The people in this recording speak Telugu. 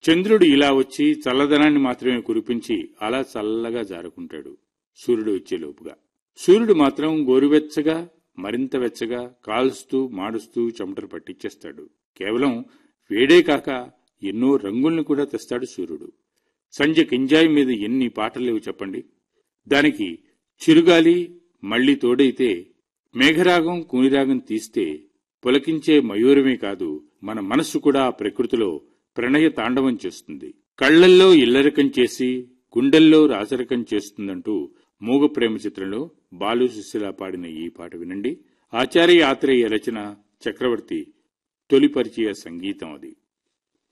చంద్రుడు ఇలా వచ్చి చల్లదనాన్ని మాత్రమే కురిపించి అలా చల్లగా జారుకుంటాడు సూర్యుడు వచ్చేలోపుగా సూర్యుడు మాత్రం గోరువెచ్చగా మరింత వెచ్చగా కాల్స్తూ మాడుస్తూ చెమటలు పట్టించేస్తాడు కేవలం వేడే కాక ఎన్నో రంగుల్ని కూడా తెస్తాడు సూర్యుడు సంజ కింజాయి మీద ఎన్ని పాటలేవు చెప్పండి దానికి చిరుగాలి మళ్లీ తోడైతే మేఘరాగం కూనిరాగం తీస్తే పులకించే మయూరమే కాదు మన మనస్సు కూడా ఆ ప్రకృతిలో ప్రణయ తాండవం చేస్తుంది కళ్లల్లో ఇల్లరకం చేసి గుండెల్లో రాజరకం చేస్తుందంటూ మూగ ప్రేమ చిత్రంలో బాలు సుశీల పాడిన ఈ పాట వినండి ఆచార్య ఆత్రేయ రచన చక్రవర్తి తొలి పరిచయ సంగీతం అది